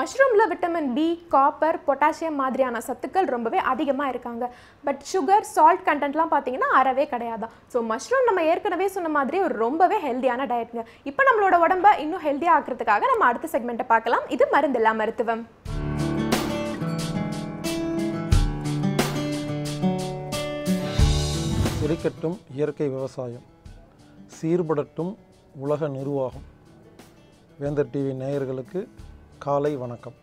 மஷ்ரூமில் vitamin B copper potassium மாதிரியான சத்துக்கள் ரொம்பவே அதிகமாக இருக்காங்க பட் சுகர் சால்ட் கண்டென்ட்லாம் பார்த்தீங்கன்னா அறவே கிடையாதான் ஸோ மஷ்ரூம் நம்ம ஏற்கனவே சொன்ன மாதிரி ஒரு ரொம்பவே ஹெல்தியான டயட்ங்க இப்போ நம்மளோட உடம்ப இன்னும் ஹெல்த்தியாக ஆக்கிறதுக்காக நம்ம அடுத்த செக்மெண்ட்டை பார்க்கலாம் இது மருந்தில்லா மருத்துவம் செழிக்கட்டும் இயற்கை விவசாயம் சீர்படட்டும் உலக நிர்வாகம் வேந்தர் டிவி நேயர்களுக்கு காலை வணக்கம்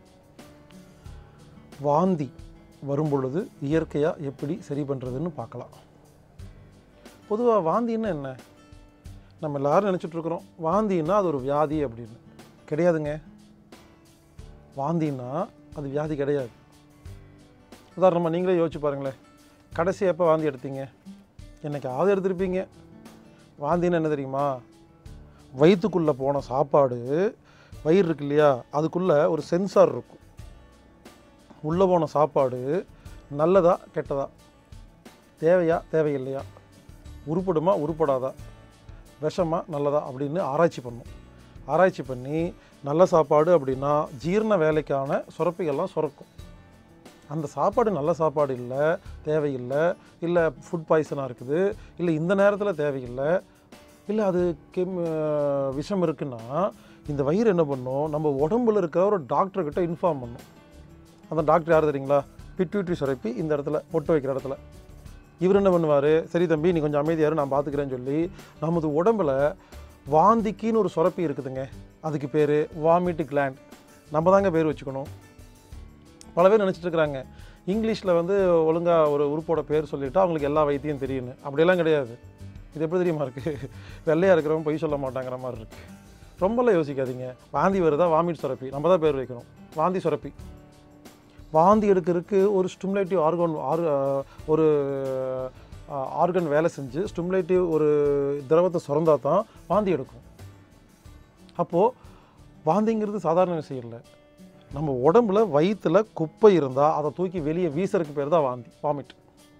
வாந்தி வரும் பொழுது இயற்கையாக எப்படி சரி பண்ணுறதுன்னு பார்க்கலாம் பொதுவாக வாந்தின்னா என்ன நம்ம எல்லாரும் நினச்சிட்டு இருக்கிறோம் வாந்தின்னா அது ஒரு வியாதி அப்படின்னு கிடையாதுங்க வாந்தின்னா அது வியாதி கிடையாது உதாரணமாக நீங்களே யோசிச்சு பாருங்களேன் கடைசி எப்போ வாந்தி எடுத்தீங்க என்னைக்காவது எடுத்திருப்பீங்க வாந்தின்னு என்ன தெரியுமா வயிற்றுக்குள்ளே போன சாப்பாடு வயிறு இருக்கு இல்லையா அதுக்குள்ளே ஒரு சென்சார் இருக்கும் உள்ளே போன சாப்பாடு நல்லதா கெட்டதா தேவையா தேவையில்லையா உருப்படுமா உருப்படாதா விஷமா நல்லதா அப்படின்னு ஆராய்ச்சி பண்ணும் ஆராய்ச்சி பண்ணி நல்ல சாப்பாடு அப்படின்னா ஜீரண வேலைக்கான சுரப்பிகள்லாம் சுரக்கும் அந்த சாப்பாடு நல்ல சாப்பாடு இல்லை தேவையில்லை இல்லை ஃபுட் பாய்சனாக இருக்குது இல்லை இந்த நேரத்தில் தேவையில்லை இல்லை அது கெம் விஷம் இருக்குன்னா இந்த வயிறு என்ன பண்ணும் நம்ம உடம்புல இருக்கிற ஒரு டாக்டர்கிட்ட இன்ஃபார்ம் பண்ணும் அந்த டாக்டர் யார் தெரியுங்களா பிட்யூட்ரி சுரப்பி இந்த இடத்துல பொட்டு வைக்கிற இடத்துல இவர் என்ன பண்ணுவார் சரி தம்பி நீ கொஞ்சம் அமைதியாரு நான் பார்த்துக்கிறேன்னு சொல்லி நமது உடம்புல வாந்திக்குன்னு ஒரு சுரப்பி இருக்குதுங்க அதுக்கு பேர் வாமிட் கிளாண்ட் நம்ம தாங்க பேர் வச்சுக்கணும் பல பேர் நினச்சிட்டு இருக்கிறாங்க இங்கிலீஷில் வந்து ஒழுங்காக ஒரு உறுப்போட பேர் சொல்லிவிட்டு அவங்களுக்கு எல்லா வைத்தியம் தெரியும்னு அப்படியெல்லாம் கிடையாது இது எப்படி தெரியுமா இருக்குது வெள்ளையாக இருக்கிறவங்க பொய் சொல்ல மாட்டாங்கிற மாதிரி இருக்குது ரொம்பலாம் யோசிக்காதீங்க வாந்தி வருதா வாமிட் சுரப்பி நம்ம தான் பேர் வைக்கணும் வாந்தி சுரப்பி வாந்தி எடுக்கிறதுக்கு ஒரு ஸ்டிமுலேட்டிவ் ஆர்கன் ஆர் ஒரு ஆர்கன் வேலை செஞ்சு ஸ்டிமுலேட்டிவ் ஒரு திரவத்தை சுரந்தா தான் வாந்தி எடுக்கும் அப்போது வாந்திங்கிறது சாதாரண விஷயம் இல்லை நம்ம உடம்புல வயிற்றுல குப்பை இருந்தால் அதை தூக்கி வெளியே வீசுறதுக்கு பேர் தான் வாந்தி வாமிட்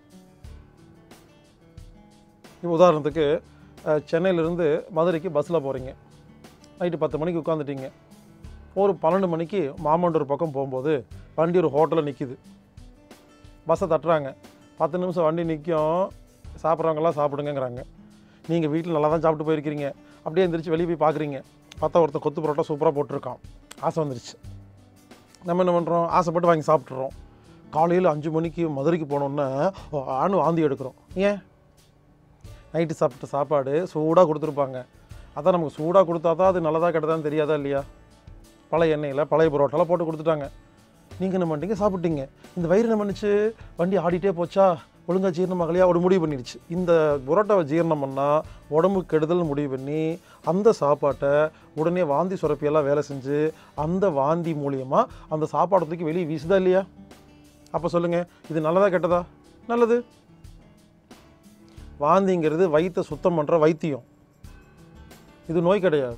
இப்போ உதாரணத்துக்கு அஹ், சென்னையிலேருந்து மதுரைக்கு பஸ்ஸில் போகிறீங்க நைட்டு பத்து மணிக்கு உட்காந்துட்டீங்க ஒரு பன்னெண்டு மணிக்கு மாமண்டூர் பக்கம் போகும்போது வண்டி ஒரு ஹோட்டலில் நிற்கிது பஸ்ஸை தட்டுறாங்க பத்து நிமிஷம் வண்டி நிற்கும் சாப்பிட்றவங்கலாம் சாப்பிடுங்கங்கிறாங்க நீங்கள் வீட்டில் நல்லா தான் சாப்பிட்டு போயிருக்கிறீங்க அப்படியே எந்திரிச்சு வெளியே போய் பார்க்குறீங்க பார்த்தா ஒருத்தன் கொத்து பரோட்டா சூப்பராக போட்டிருக்கான் ஆசை வந்துருச்சு நம்ம என்ன பண்ணுறோம் ஆசைப்பட்டு வாங்கி சாப்பிட்றோம் காலையில் அஞ்சு மணிக்கு மதுரைக்கு போனோன்னே ஆணு வாந்தி எடுக்கிறோம் ஏன் நைட்டு சாப்பிட்ட சாப்பாடு சூடாக கொடுத்துருப்பாங்க அதான் நமக்கு சூடாக கொடுத்தா தான் அது நல்லதா கெட்டதான்னு தெரியாதா இல்லையா பழைய எண்ணெயில் பழைய பரோட்டாலாம் போட்டு கொடுத்துட்டாங்க நீங்கள் என்ன பண்ணிட்டீங்க சாப்பிட்டீங்க இந்த வயிறு என்ன பண்ணுச்சு வண்டி ஆடிட்டே போச்சா ஒழுங்காக ஜீரணமாகலையா ஒரு முடிவு பண்ணிடுச்சு இந்த புரோட்டாவை ஜீரணம் பண்ணால் உடம்புக்கு கெடுதல் முடிவு பண்ணி அந்த சாப்பாட்டை உடனே வாந்தி சுரப்பியெல்லாம் வேலை செஞ்சு அந்த வாந்தி மூலியமாக அந்த சாப்பாடை தூக்கி வெளியே வீசுதா இல்லையா அப்போ சொல்லுங்கள் இது நல்லதா கெட்டதா நல்லது வாந்திங்கிறது வயித்தை சுத்தம் பண்ணுற வைத்தியம் இது நோய் கிடையாது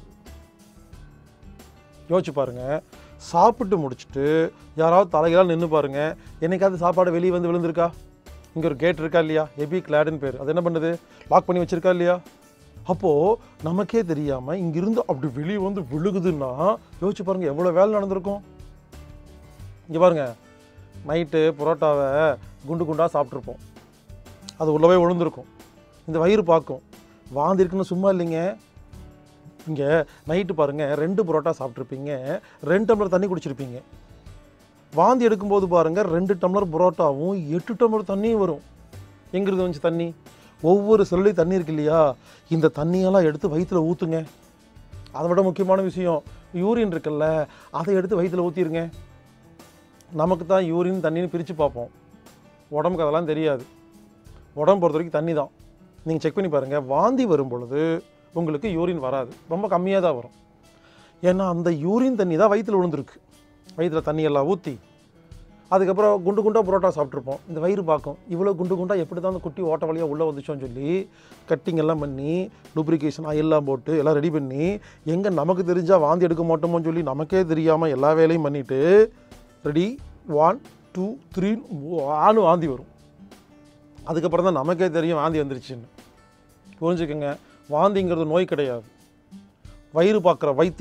யோசிச்சு பாருங்க சாப்பிட்டு முடிச்சுட்டு யாராவது தலைகளாக நின்று பாருங்க என்னைக்காவது சாப்பாடு வெளியே வந்து விழுந்திருக்கா இங்கே ஒரு கேட் இருக்கா இல்லையா எபி கிளாடுன்னு பேர் அது என்ன பண்ணுது லாக் பண்ணி வச்சிருக்கா இல்லையா அப்போது நமக்கே தெரியாமல் இங்கிருந்து அப்படி வெளியே வந்து விழுகுதுன்னா யோசிச்சு பாருங்க எவ்வளோ வேலை நடந்திருக்கும் இங்கே பாருங்க நைட்டு புரோட்டாவை குண்டு குண்டாக சாப்பிட்ருப்போம் அது உள்ளவே விழுந்திருக்கும் இந்த வயிறு பார்க்கும் வாந்தி இருக்குன்னு சும்மா இல்லைங்க இங்கே நைட்டு பாருங்கள் ரெண்டு புரோட்டா சாப்பிட்ருப்பீங்க ரெண்டு டம்ளர் தண்ணி குடிச்சிருப்பீங்க வாந்தி எடுக்கும்போது பாருங்கள் ரெண்டு டம்ளர் புரோட்டாவும் எட்டு டம்ளர் தண்ணியும் வரும் எங்கிருந்து வந்துச்சு தண்ணி ஒவ்வொரு செல்லுலையும் தண்ணி இருக்கு இல்லையா இந்த தண்ணியெல்லாம் எடுத்து வயிற்றுல ஊற்றுங்க அதை விட முக்கியமான விஷயம் யூரின் இருக்குல்ல அதை எடுத்து வயிற்றுல ஊற்றிருங்க நமக்கு தான் யூரின் தண்ணின்னு பிரித்து பார்ப்போம் உடம்புக்கு அதெல்லாம் தெரியாது உடம்பு பொறுத்த வரைக்கும் தண்ணி தான் நீங்கள் செக் பண்ணி பாருங்கள் வாந்தி வரும் பொழுது உங்களுக்கு யூரின் வராது ரொம்ப கம்மியாக தான் வரும் ஏன்னா அந்த யூரின் தண்ணி தான் வயிற்றில் விழுந்திருக்கு வயிற்றில் தண்ணி எல்லாம் ஊற்றி அதுக்கப்புறம் குண்டு குண்டாக புரோட்டா சாப்பிட்ருப்போம் இந்த வயிறு பார்க்கும் இவ்வளோ குண்டு குண்டாக எப்படி தான் அந்த குட்டி ஓட்ட வழியாக உள்ளே வந்துச்சோன்னு சொல்லி கட்டிங் எல்லாம் பண்ணி லூப்ரிகேஷன் எல்லாம் போட்டு எல்லாம் ரெடி பண்ணி எங்கே நமக்கு தெரிஞ்சால் வாந்தி எடுக்க மாட்டோமோன்னு சொல்லி நமக்கே தெரியாமல் எல்லா வேலையும் பண்ணிவிட்டு ரெடி ஒன் டூ த்ரீ ஆணு வாந்தி வரும் அதுக்கப்புறம் தான் நமக்கே தெரியும் வாந்தி வந்துருச்சுன்னு புரிஞ்சுக்கோங்க வாந்திங்கிறது நோய் கிடையாது வயிறு பார்க்குற வைத்தியம்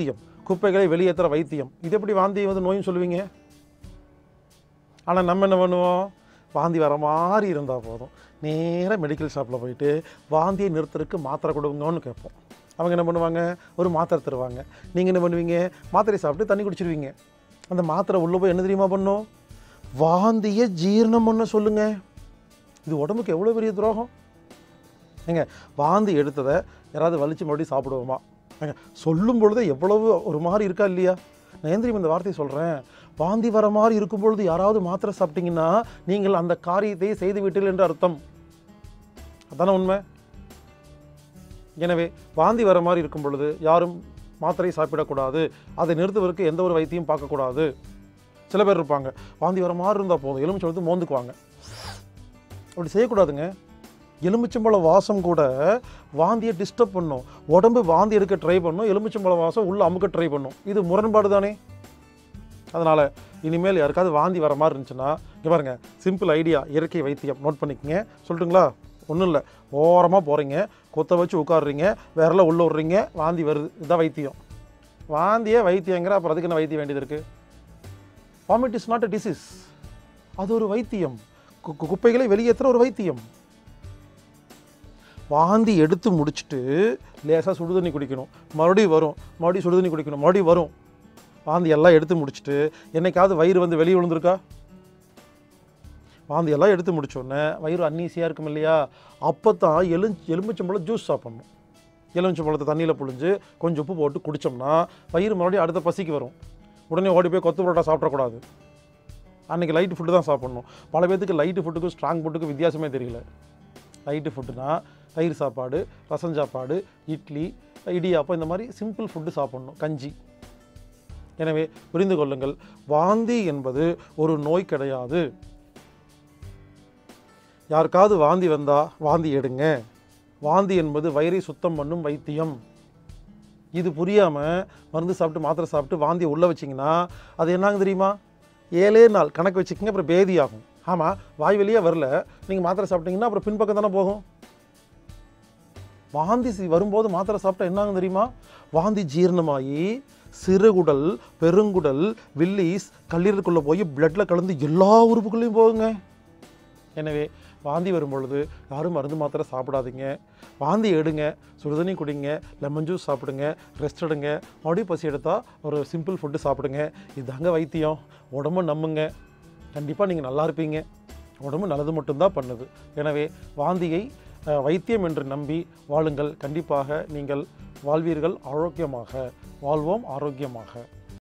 குப்பைகளை வெளியேற்றுற வைத்தியம் இது எப்படி வாந்தி வந்து நோயின்னு சொல்லுவீங்க ஆனால் நம்ம என்ன பண்ணுவோம் வாந்தி வர மாதிரி இருந்தால் போதும் நேராக மெடிக்கல் ஷாப்பில் போயிட்டு வாந்தியை நிறுத்துறதுக்கு மாத்திரை கொடுங்கன்னு கேட்போம் அவங்க என்ன பண்ணுவாங்க ஒரு மாத்திரை தருவாங்க நீங்கள் என்ன பண்ணுவீங்க மாத்திரை சாப்பிட்டு தண்ணி குடிச்சிருவீங்க அந்த மாத்திரை உள்ளே போய் என்ன தெரியுமா பண்ணும் வாந்தியை ஜீரணம் பண்ண சொல்லுங்க இது உடம்புக்கு எவ்வளோ பெரிய துரோகம் ஏங்க வாந்தி எடுத்ததை யாராவது வலிச்சு மறுபடியும் சாப்பிடுவோமா ஏங்க சொல்லும் பொழுது எவ்வளவு ஒரு மாதிரி இருக்கா இல்லையா நான் ஏன் தெரியுமா இந்த வார்த்தையை சொல்கிறேன் வாந்தி வர மாதிரி இருக்கும் பொழுது யாராவது மாத்திரை சாப்பிட்டீங்கன்னா நீங்கள் அந்த காரியத்தை செய்து விட்டீர்கள் என்று அர்த்தம் அதானே உண்மை எனவே வாந்தி வர மாதிரி இருக்கும் பொழுது யாரும் மாத்திரை சாப்பிடக்கூடாது அதை நிறுத்துவதற்கு எந்த ஒரு வைத்தியம் பார்க்கக்கூடாது சில பேர் இருப்பாங்க வாந்தி வர மாதிரி இருந்தால் போதும் எலுமிச்சை வந்து மோந்துக்குவாங்க அப்படி செய்யக்கூடாதுங்க எலுமிச்சம்பழ வாசம் கூட வாந்தியை டிஸ்டர்ப் பண்ணும் உடம்பு வாந்தி எடுக்க ட்ரை பண்ணும் எலுமிச்சம்பழ வாசம் உள்ள அமுக்க ட்ரை பண்ணும் இது முரண்பாடு தானே அதனால் இனிமேல் யாருக்காவது வாந்தி வர மாதிரி இருந்துச்சுன்னா இங்கே பாருங்க சிம்பிள் ஐடியா இயற்கை வைத்தியம் நோட் பண்ணிக்கங்க சொல்லட்டுங்களா ஒன்றும் இல்லை ஓரமாக போகிறீங்க கொத்த வச்சு உட்காடுறீங்க விரல உள்ள விட்றீங்க வாந்தி வருது இதுதான் வைத்தியம் வாந்தியே வைத்தியங்கிற அப்புறம் அதுக்கு என்ன வைத்தியம் வேண்டியது இருக்குது vomit is not a disease அது ஒரு வைத்தியம் கு- கு- குப்பைகளை வெளியேற்றுற ஒரு வைத்தியம் வாந்தி எடுத்து முடிச்சுட்டு லேசாக சுடுதண்ணி குடிக்கணும் மறுபடியும் வரும் மறுபடியும் சுடுதண்ணி குடிக்கணும் மறுபடியும் வரும் வாந்தி எல்லாம் எடுத்து முடிச்சுட்டு என்னைக்காவது வயிறு வந்து வெளியே விழுந்திருக்கா வாந்தி எல்லாம் எடுத்து முடிச்ச உடனே வயிறு அன்னீசியாக இருக்கும் இல்லையா அப்போ தான் எலு எலுமிச்சம்பழம் ஜூஸ் சாப்பிட்ணும் எலுமிச்சம்பழத்தை தண்ணியில் புழிஞ்சு கொஞ்சம் உப்பு போட்டு குடித்தோம்னா வயிறு மறுபடியும் அடுத்த பசிக்கு வரும் உடனே ஓடி போய் கொத்து பரோட்டா சாப்பிடக்கூடாது அன்றைக்கி லைட் ஃபுட்டு தான் சாப்பிட்ணும் பல பேத்துக்கு லைட்டு ஃபுட்டுக்கும் ஸ்ட்ராங் ஃபுட்டுக்கும் வித்தியாசமே தெரியல லைட்டு ஃபுட்டுனா தயிர் சாப்பாடு ரசம் சாப்பாடு இட்லி இடியாப்பம் இந்த மாதிரி சிம்பிள் ஃபுட்டு சாப்பிட்ணும் கஞ்சி எனவே புரிந்து கொள்ளுங்கள் வாந்தி என்பது ஒரு நோய் கிடையாது யாருக்காவது வாந்தி வந்தால் வாந்தி எடுங்க வாந்தி என்பது வயிறை சுத்தம் பண்ணும் வைத்தியம் இது புரியாமல் மருந்து சாப்பிட்டு மாத்திரை சாப்பிட்டு வாந்தியை உள்ளே வச்சிங்கன்னா அது என்னங்க தெரியுமா ஏழே நாள் கணக்கு வச்சுக்கிங்க அப்புறம் பேதி ஆகும் ஆமாம் வாய் வெளியே வரல நீங்கள் மாத்திரை சாப்பிட்டீங்கன்னா அப்புறம் பின்பக்கம் தானே போகும் வாந்தி சி- வரும்போது மாத்திரை சாப்பிட்டா என்னாகும் தெரியுமா வாந்தி ஜீரணமாகி சிறுகுடல் பெருங்குடல் வில்லிஸ் கல்லீரலுக்குள்ளே போய் பிளட்டில் கலந்து எல்லா உறுப்புக்குள்ளேயும் போகுங்க எனவே வாந்தி வரும் பொழுது யாரும் மருந்து மாத்திரை சாப்பிடாதீங்க வாந்தி எடுங்க சுடுதண்ணி குடிங்க லெமன் ஜூஸ் சாப்பிடுங்க ரெஸ்ட் எடுங்க மறுபடியும் பசி எடுத்தால் ஒரு சிம்பிள் ஃபுட்டு சாப்பிடுங்க இதாங்க வைத்தியம் உடம்பு நம்புங்க கண்டிப்பாக நீங்கள் நல்லா இருப்பீங்க உடம்பு நல்லது மட்டும்தான் பண்ணுது எனவே வாந்தியை அஹ், வைத்தியம் என்று நம்பி வாழுங்கள் கண்டிப்பாக நீங்கள் வாழ்வீர்கள் ஆரோக்கியமாக வாழ்வோம் ஆரோக்கியமாக